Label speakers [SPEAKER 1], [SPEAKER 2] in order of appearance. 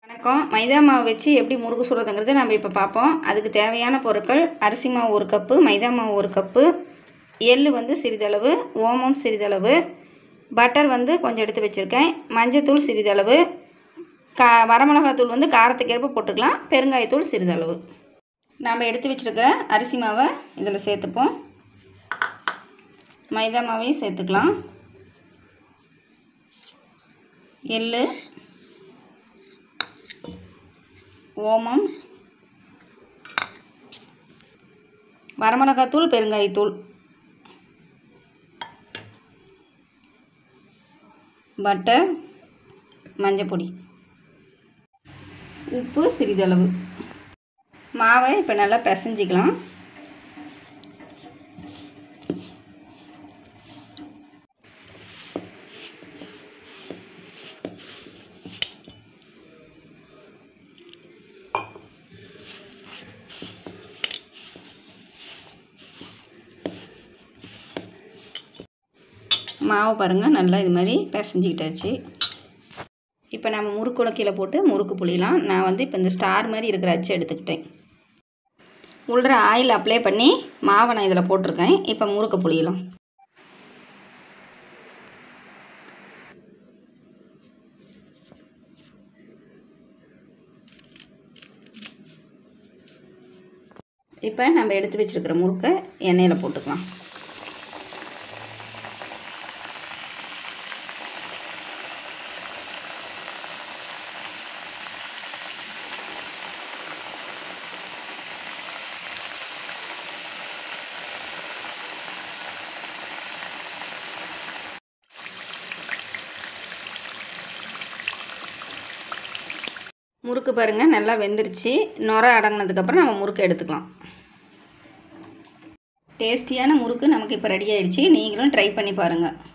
[SPEAKER 1] வணக்கம் மைதா மாவு வச்சு எப்படி முறுக்கு சுடுறதுங்கிறத நம்ம இப்போ பார்ப்போம் அதுக்கு தேவையான பொருட்கள் அரிசி மாவு ஒரு கப்பு மைதா மாவு ஒரு கப்பு எள்ளு வந்து சிறிதளவு ஓமம் சிறிதளவு பட்டர் வந்து கொஞ்சம் எடுத்து வச்சுருக்கேன் மஞ்சத்தூள் சிறிதளவு கா வரமிளகாத்தூள் வந்து காரத்துக்கு ஏற்ப போட்டுக்கலாம் பெருங்காயத்தூள் சிறிதளவு நாம் எடுத்து வச்சுருக்கிற அரிசி மாவை இதில் சேர்த்துப்போம் மைதா மாவையும் சேர்த்துக்கலாம் எள்ளு ஓமம் வரமிளகாத்தூள் பெருங்காயத்தூள் பட்டர் மஞ்சப்பொடி உப்பு சிறிதளவு மாவை இப்போ நல்லா பிசைஞ்சிக்கலாம் மாவு பாருங்கள் நல்லா இது மாதிரி பிசைஞ்சிக்கிட்டாச்சு இப்போ நம்ம முறுக்கு உலக்கையில் போட்டு முறுக்கு புளியலாம் நான் வந்து இப்போ இந்த ஸ்டார் மாதிரி இருக்கிற அச்சு எடுத்துக்கிட்டேன் உள்ள ஆயில் அப்ளை பண்ணி மாவை நான் இதில் போட்டிருக்கேன் இப்போ முறுக்கு புளியலாம் இப்போ நம்ம எடுத்து வச்சுருக்கிற முறுக்கை எண்ணெயில் போட்டுக்கலாம் முறுக்கு பாருங்கள் நல்லா வெந்துருச்சு நுர அடங்கினதுக்கப்புறம் நம்ம முறுக்கு எடுத்துக்கலாம் டேஸ்டியான முறுக்கு நமக்கு இப்போ ரெடி ஆயிடுச்சு நீங்களும் ட்ரை பண்ணி பாருங்கள்